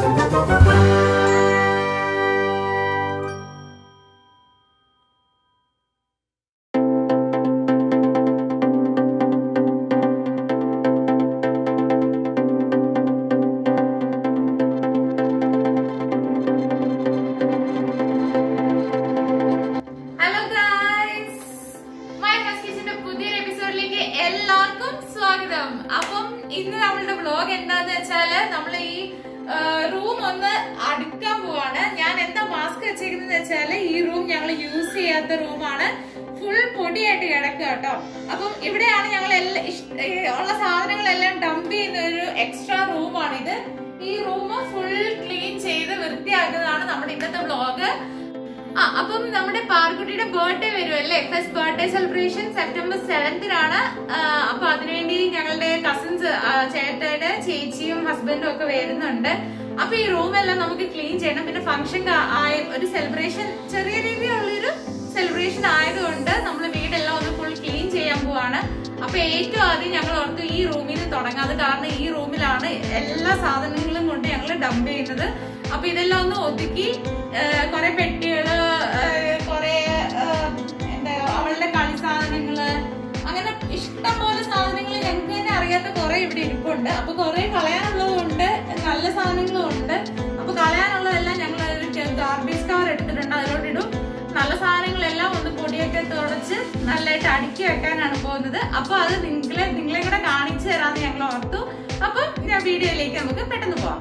Hello guys my കിച്ചന്റെ പുതിയൊരു എപ്പിസോഡിലേക്ക് എല്ലാവർക്കും സ്വാഗതം അപ്പം ഇന്ന് നമ്മളുടെ വ്ലോഗ് എന്താന്ന് വെച്ചാല് നമ്മൾ ഈ റൂം ഒന്ന് അടുക്കാൻ പോവാണ് ഞാൻ എന്താ മാസ്ക് വെച്ചേക്കുന്നത് വെച്ചാല് ഈ റൂം ഞങ്ങൾ യൂസ് ചെയ്യാത്ത റൂമാണ് ഫുൾ പൊടിയായിട്ട് കിടക്കുക കേട്ടോ അപ്പം ഇവിടെയാണ് ഞങ്ങൾ എല്ലാ ഇഷ്- ഏ, ഉള്ള സാധനങ്ങളെല്ലാം ഡംപ് ചെയ്യുന്ന ഒരു എക്സ്ട്രാ റൂമാണിത് ഈ റൂം ഫുൾ ക്ലീൻ ചെയ്ത് വൃത്തിയാക്കുന്നതാണ് നമ്മുടെ ഇന്നത്തെ വ്ലോഗ് ആ അപ്പം നമ്മുടെ പാർക്കുട്ടിയുടെ ബർത്ത്ഡേ വരുമല്ലേ ഫസ്റ്റ് ബർത്ത്ഡേ സെലിബ്രേഷൻ സെപ്റ്റംബർ സെവൻത്തിനാണ് അപ്പൊ അതിനുവേണ്ടി ഞങ്ങളുടെ കസിൻസ് ചേട്ടയുടെ ചേച്ചിയും ഹസ്ബൻഡും ഒക്കെ വരുന്നുണ്ട് അപ്പൊ ഈ റൂമെല്ലാം നമുക്ക് ക്ലീൻ ചെയ്യണം പിന്നെ ഫംഗ്ഷൻ ആയ ഒരു സെലിബ്രേഷൻ ചെറിയ രീതിയിലുള്ളൊരു സെലിബ്രേഷൻ ആയതുകൊണ്ട് നമ്മൾ വീടെല്ലാം ഒന്ന് ഫുൾ ക്ലീൻ ചെയ്യാൻ പോവാണ് അപ്പൊ ഏറ്റവും ആദ്യം ഞങ്ങൾ ഓർത്തു ഈ റൂമിൽ തുടങ്ങാം അത് കാരണം ഈ റൂമിലാണ് എല്ലാ സാധനങ്ങളും കൊണ്ട് ഞങ്ങൾ ഡംപ് ചെയ്യുന്നത് അപ്പൊ ഇതെല്ലാം ഒന്ന് ഒതുക്കി കുറെ പെട്ടികള് കുറെ എന്താ അവളുടെ കളി സാധനങ്ങള് അങ്ങനെ ഇഷ്ടം പോലെ സാധനങ്ങൾ ഞങ്ങൾക്ക് തന്നെ അറിയാത്ത കുറെ ഇവിടെ ഇരിപ്പുണ്ട് അപ്പൊ കുറെ കളയാനുള്ളതുണ്ട് നല്ല സാധനങ്ങളും ഉണ്ട് അപ്പൊ കളയാനുള്ളതെല്ലാം ഞങ്ങൾ ഒരു ഗാർബേജ് കവർ എടുത്തിട്ടുണ്ട് അതിലോട്ട് ഇടും നല്ല സാധനങ്ങളെല്ലാം ഒന്ന് പൊടിയൊക്കെ തുടച്ച് നല്ലതായിട്ട് അടുക്കി വെക്കാനാണ് പോകുന്നത് അപ്പൊ അത് നിങ്ങളെ നിങ്ങളെ കൂടെ കാണിച്ചു തരാന്ന് ഞങ്ങൾ ഓർത്തു അപ്പം ഞാൻ വീഡിയോയിലേക്ക് നമുക്ക് പെട്ടെന്ന് പോവാം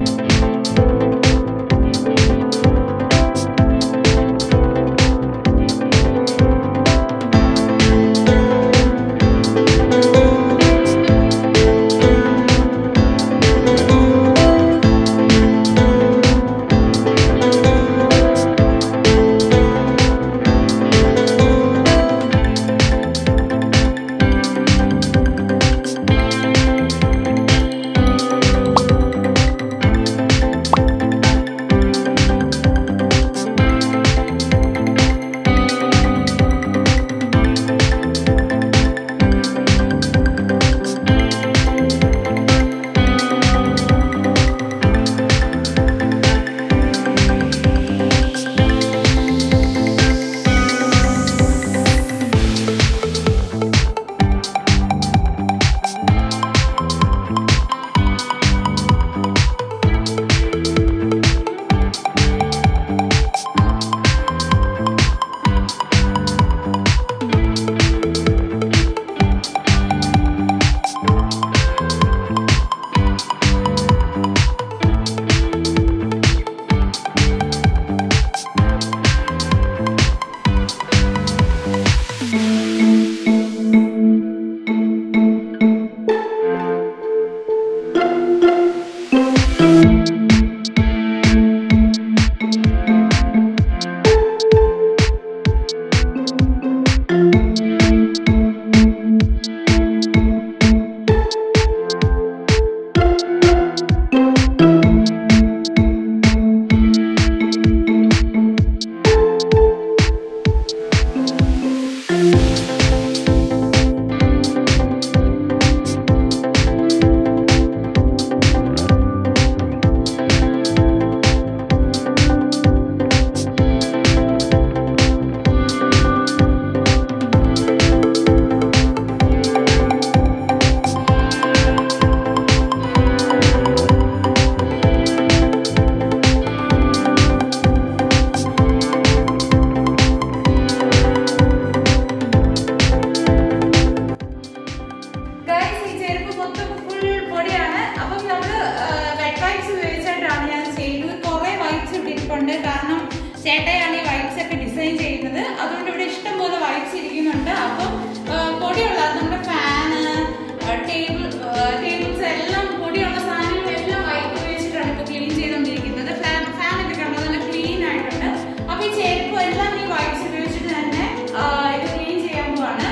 Guys, ഈ ചെരുപ്പ് മൊത്തം full പൊടിയാണ്. അപ്പം നമ്മള്, ആ, wet wipes ഉപയോഗിച്ചിട്ടാണ് ഞാൻ ചെയ്യുന്നത്. കുറേ wipes ഇവിടെ ഇരിപ്പുണ്ട്. കാരണം ചേട്ടയാണ് ഈ wipes ഒക്കെ design ചെയ്യുന്നത്. അതുകൊണ്ട് ഇവിടെ ഇഷ്ടം പോലെ wipes ഇരിക്കുന്നുണ്ട്. അപ്പം, ആ, പൊടിയുള്ള നമ്മുടെ ഫാന് ടേബിൾ ടേബിൾസ് എല്ലാം പൊടിയുള്ള സാധനങ്ങളെല്ലാം വൈപ്പ് ഉപയോഗിച്ചിട്ടാണ് ഇപ്പൊ ക്ലീൻ ചെയ്തുകൊണ്ടിരിക്കുന്നത് ഫാൻ ഫാനൊക്കെ കണ്ടോ നല്ല ക്ലീൻ ആയിട്ടുണ്ട് അപ്പൊ ഈ ചെരുപ്പ് എല്ലാം ഈ വൈപ്സ് ഉപയോഗിച്ചിട്ട് തന്നെ ആ, ഇത് ക്ലീൻ ചെയ്യാൻ പോവാണ്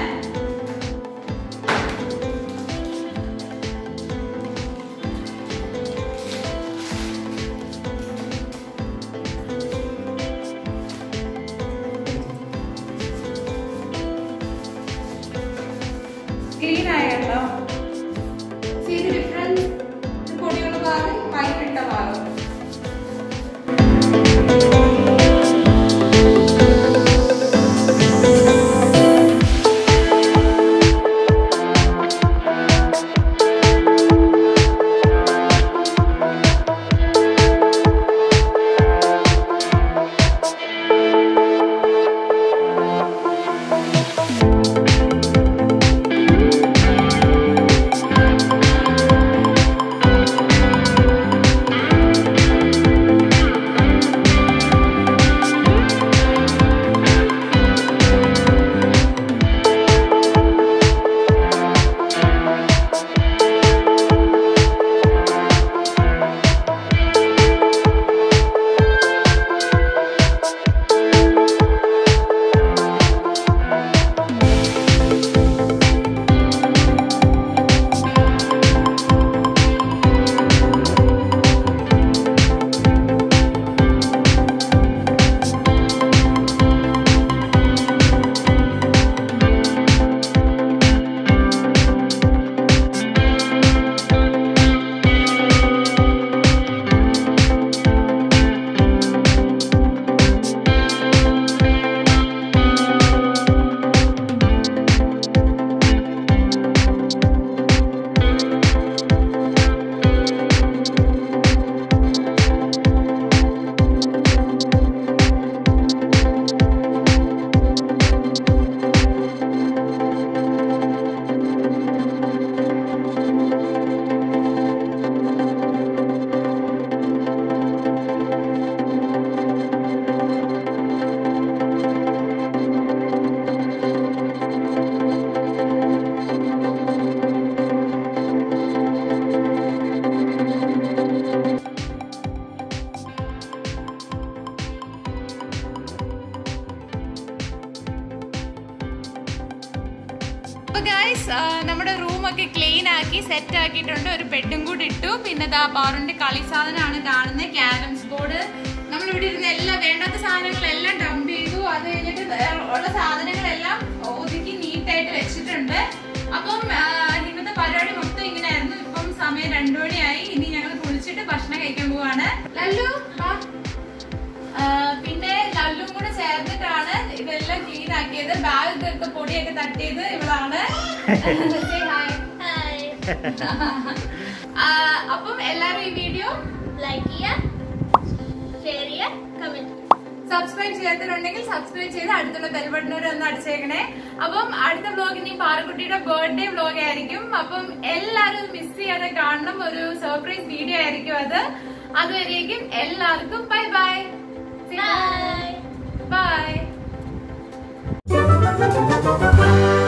ഗായ്സ് നമ്മുടെ റൂമൊക്കെ ക്ലീൻ ആക്കി സെറ്റ് ആക്കിയിട്ടുണ്ട് ഒരു ബെഡും കൂടി ഇട്ടു പിന്നെ ദാ പാറുണ്ട് കളി സാധനമാണ് കാണുന്നത് ക്യാരംസ് ബോർഡ് നമ്മൾ ഇവിടെ ഇരുന്ന് എല്ലാം വേണ്ടാത്ത സാധനങ്ങളെല്ലാം ഡംപ് ചെയ്തു അത് കഴിഞ്ഞിട്ട് വേറെ ഉള്ള സാധനങ്ങളെല്ലാം ഒതുക്കി നീറ്റായിട്ട് വെച്ചിട്ടുണ്ട് അപ്പം ആ, ഇന്നത്തെ പരിപാടി മൊത്തം ഇങ്ങനെയായിരുന്നു ഇപ്പം സമയം രണ്ടു മണിയായി ഇനി ഞങ്ങൾ കുളിച്ചിട്ട് ഭക്ഷണം കഴിക്കാൻ പോവാണ് ലല്ലു വാ. ആ, പിന്നെ ലല്ലും കൂടെ ചേർന്നിട്ടാണ് ഇതെല്ലാം ക്ലീൻ ആക്കിയത് ബാഗ് ഒക്കെ പൊടിയൊക്കെ തട്ടിയത് ഇവളാണ് Say hi. ഹായ് ആ, അപ്പം എല്ലാരും ഈ വീഡിയോ ലൈക്ക് ചെയ്യുക ഷെയർ ചെയ്യുക കമന്റ് സബ്സ്ക്രൈബ് ചെയ്യാത്തവരുണ്ടെങ്കിൽ സബ്സ്ക്രൈബ് ചെയ്ത് അടുത്തുള്ള ബെൽ ബട്ടനോട് ഒന്ന് അടിച്ചേക്കണേ അപ്പം അടുത്ത വ്ലോഗ് ഇനി പാറക്കുട്ടിയുടെ ബർത്ത്ഡേ വ്ലോഗ് ആയിരിക്കും അപ്പം എല്ലാവരും മിസ് ചെയ്യാതെ കാണണം ഒരു സർപ്രൈസ് വീഡിയോ ആയിരിക്കും അത് അതുവരേക്കും എല്ലാവർക്കും ബൈ ബൈ ബൈ ബൈ